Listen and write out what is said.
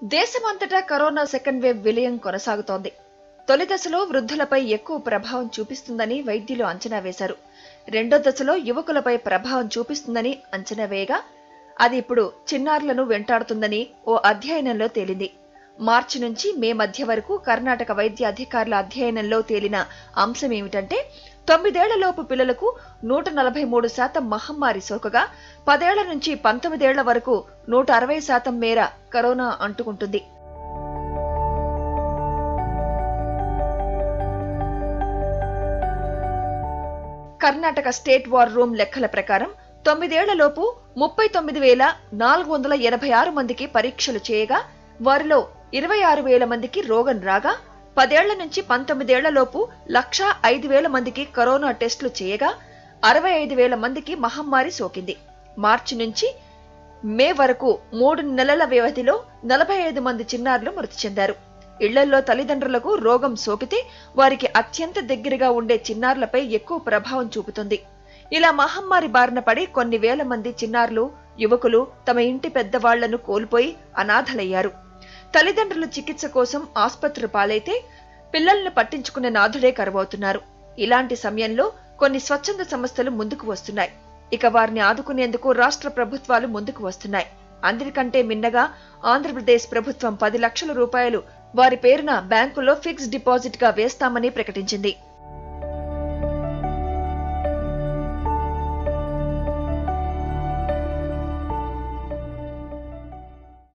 దేశమంతటా corona second wave విలయం కొనసాగుతోంది తొలి దశలో వృద్ధులపై ఎక్కువ ప్రభావం చూపిస్తుందని వైద్యులు అంచనా వేశారు రెండో దశలో యువకులపై ప్రభావం చూపిస్తుందని అంచనా వేయగా అది ఇప్పుడు చిన్నారులను వెంటాడుతుందని ఓ అధ్యయనంలో తేలింది మార్చి నుంచి మే మధ్య వరకు కర్ణాటక వైద్య అధికారుల అధ్యయనంలో తేలిన అంశం ఏమిటంటే తొమ్మిదేళ్లలోపు పిల్లలకు నూట నలభై మూడు శాతం మహమ్మారి సోకగా పదేళ్ల నుంచి పంతొమ్మిదేళ్ల వరకు నూట అరవై శాతం మేర కరోనా అంటుకుంటుంది కర్ణాటక స్టేట్ వార్ రూమ్ లెక్కల ప్రకారం తొమ్మిదేళ్లలోపు ముప్పై తొమ్మిది వేల నాలుగు వందల ఎనభై ఆరు మందికి పరీక్షలు చేయగా వారిలో ఇరవై ఆరు వేల మందికి రోగం రాగా పదేళ్ల నుంచి పంతొమ్మిదేళ్లలోపు లక్షా ఐదు వేల మందికి కరోనా టెస్టులు చేయగా అరవై ఐదు వేల మందికి మహమ్మారి సోకింది మార్చి నుంచి మే వరకు మూడు నెలల వ్యవధిలో నలభై ఐదు మంది చిన్నారులు మృతి చెందారు ఇళ్లల్లో తల్లిదండ్రులకు రోగం సోకితే వారికి అత్యంత దగ్గరగా ఉండే చిన్నారులపై ఎక్కువ ప్రభావం చూపుతుంది ఇలా మహమ్మారి బారిన పడి కొన్ని వేల మంది చిన్నారులు యువకులు తమ ఇంటి పెద్దవాళ్లను కోల్పోయి అనాథలయ్యారు తల్లిదండ్రుల చికిత్స కోసం ఆస్పత్రి పాలైతే పిల్లల్ని పట్టించుకునే నాథుడే కరువవుతున్నారు ఇలాంటి సమయంలో కొన్ని స్వచ్ఛంద సంస్థలు ముందుకు వస్తున్నాయి ఇక వారిని ఆదుకునేందుకు రాష్ట్ర ప్రభుత్వాలు ముందుకు వస్తున్నాయి అందరికంటే మిన్నగా ఆంధ్రప్రదేశ్ ప్రభుత్వం పది లక్షల రూపాయలు వారి పేరున బ్యాంకులో ఫిక్స్ డిపాజిట్ గా వేస్తామని ప్రకటించింది